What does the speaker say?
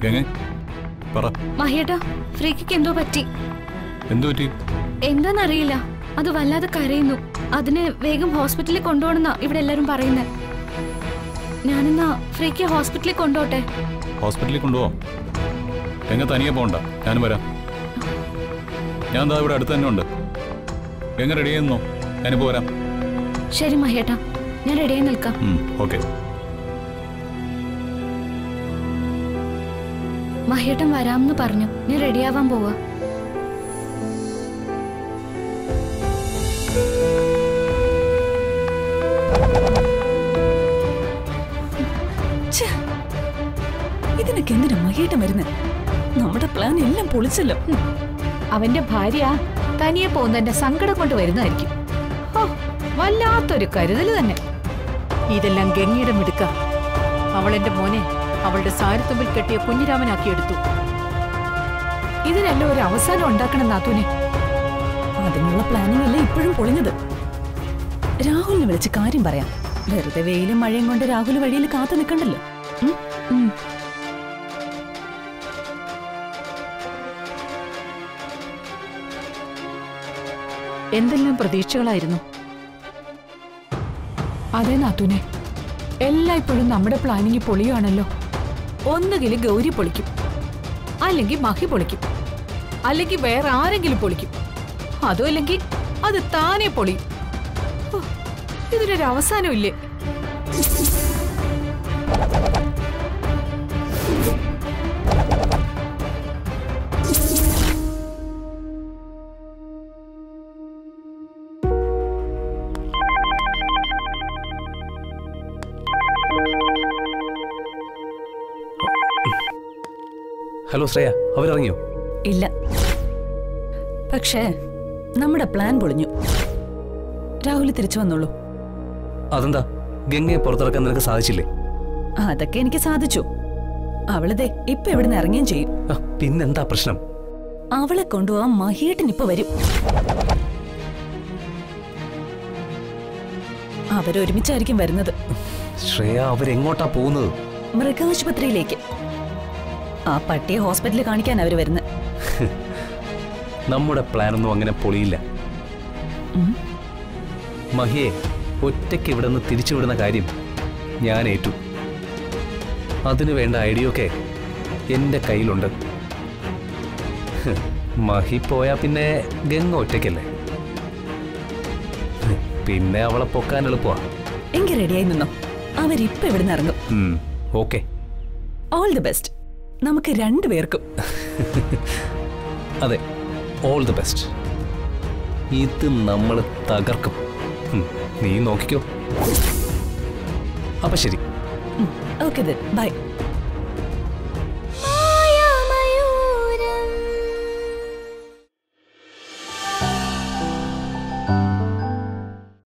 ഗംഗ പറ മഹിയേട്ടാ ഫ്രീക്കിക്ക് എന്തോ പറ്റി എന്തു പറ്റി എന്താന്നറിയില്ല അത് വല്ലാതെ കരയുന്നു അതിന് വേഗം ഹോസ്പിറ്റലിൽ കൊണ്ടുപോകണമെന്നാ ഇവിടെ എല്ലാരും പറയുന്നത് ഞാനെന്നാ ഫ്രീക്ക് ഹോസ്പിറ്റലിൽ കൊണ്ടുപോട്ടെ ഹോസ്പിറ്റലിൽ കൊണ്ടുപോവാം ഗംഗ തനിയെ പോകണ്ട ഞാനും വരാം ഞാൻ എന്താ ഇവിടെ അടുത്ത് തന്നെ ഉണ്ട് ഗംഗ റെഡി ചെയ്യുന്നോ ഞാനിപ്പോ വരാം ശരി മഹിയേട്ടാ ഞാൻ റെഡിയായി നിൽക്കാം ഓക്കെ മഹിയേട്ടൻ വരാമെന്ന് പറഞ്ഞു ഞാൻ റെഡിയാവാൻ പോവാ ഛെ, ഇതിനൊക്കെ എന്തിനാ മഹിയേട്ടൻ വരുന്നത് നമ്മുടെ പ്ലാൻ എല്ലാം പൊളിച്ചല്ലോ ഉം. അവന്റെ ഭാര്യ തനിയെ പോകുന്നതിന്റെ സങ്കടം കൊണ്ട് വരുന്നതായിരിക്കും ഹോ, വല്ലാത്തൊരു കരുതൽ തന്നെ ഇതെല്ലാം ഗംഗയുടെ മിടുക്ക അവളെന്റെ മോനെ അവളുടെ സാരത്തുമ്പിൽ കെട്ടിയ കുഞ്ഞിരാമനാക്കി എടുത്തു ഇതിനെല്ലാം ഒരു അവസാനം ഉണ്ടാക്കണം നാത്തൂനെ അതിനുള്ള പ്ലാനിങ് അല്ലേ ഇപ്പോഴും പൊളിഞ്ഞത് രാഹുലിനെ വിളിച്ച് കാര്യം പറയാം വെറുതെ വെയിലും മഴയും കൊണ്ട് രാഹുൽ വഴിയിൽ കാത്തു നിൽക്കണ്ടല്ലോ ഉം? ഉം. എന്തെല്ലാം പ്രതീക്ഷകളായിരുന്നു അതെ നാത്തൂനെ എല്ലായ്പ്പോഴും നമ്മുടെ പ്ലാനിങ് പൊളിയാണല്ലോ ഒന്നുകിൽ ഗൗരി പൊളിക്കും അല്ലെങ്കിൽ മഹി പൊളിക്കും അല്ലെങ്കിൽ വേറെ ആരെങ്കിലും പൊളിക്കും അതും അല്ലെങ്കിൽ അത് താനെ പൊളിയും ഹോ, ഇതിനൊരു അവസാനമില്ലേ ഹലോ ശ്രേയ അവരിറങ്ങിയോ ഇല്ല പക്ഷേ നമ്മുടെ പ്ലാൻ പൊളിഞ്ഞു രാഹുൽ തിരിച്ചു വന്നോളൂ അതെന്താ ഗംഗയെ പുറത്തിറക്കാൻ നിനക്ക് സാധിച്ചില്ലേ അതൊക്കെ എനിക്ക് സാധിച്ചു അവളിതേ ഇപ്പൊ ഇവിടുന്ന് ഇറങ്ങുകയും ചെയ്യും ആ, പിന്നെന്താ പ്രശ്നം അവളെ കൊണ്ടുപോകാൻ മഹിയേട്ടൻ ഇപ്പൊ വരും അവരൊരുമിച്ചായിരിക്കും വരുന്നത് ശ്രേയ അവരെങ്ങോട്ടാ പോകുന്നത് മൃഗാശുപത്രിയിലേക്ക് ആ പട്ടിയെ ഹോസ്പിറ്റലിൽ കാണിക്കാൻ അവര് വരുന്നത് നമ്മുടെ പ്ലാനൊന്നും അങ്ങനെ പൊളിയില്ല മഹിയെ ഒറ്റയ്ക്ക് ഇവിടെ നിന്ന് തിരിച്ചുവിടുന്ന കാര്യം ഞാൻ ഏറ്റു അതിനു വേണ്ട ഐഡിയ ഒക്കെ എൻ്റെ കയ്യിലുണ്ട് ഹ്, മഹി പോയാ പിന്നെ ഗംഗ ഒറ്റയ്ക്കല്ലേ ഹ്, പിന്നെ അവളെ പൊക്കാൻ എളുപ്പമാ എങ്കിൽ റെഡിയായി നിന്നോ അവരിപ്പൊ ഇവിടുന്ന് ഇറങ്ങും ഓക്കെ ഓൾ ദി ബെസ്റ്റ് നമുക്ക് രണ്ടുപേർക്കും അതെ ഓൾ ദി ബെസ്റ്റ് ഇത് നമ്മൾ തകർക്കും ഉം, നീ നോക്കിക്കോ അപ്പൊ ശരി ഓക്കെ ബൈ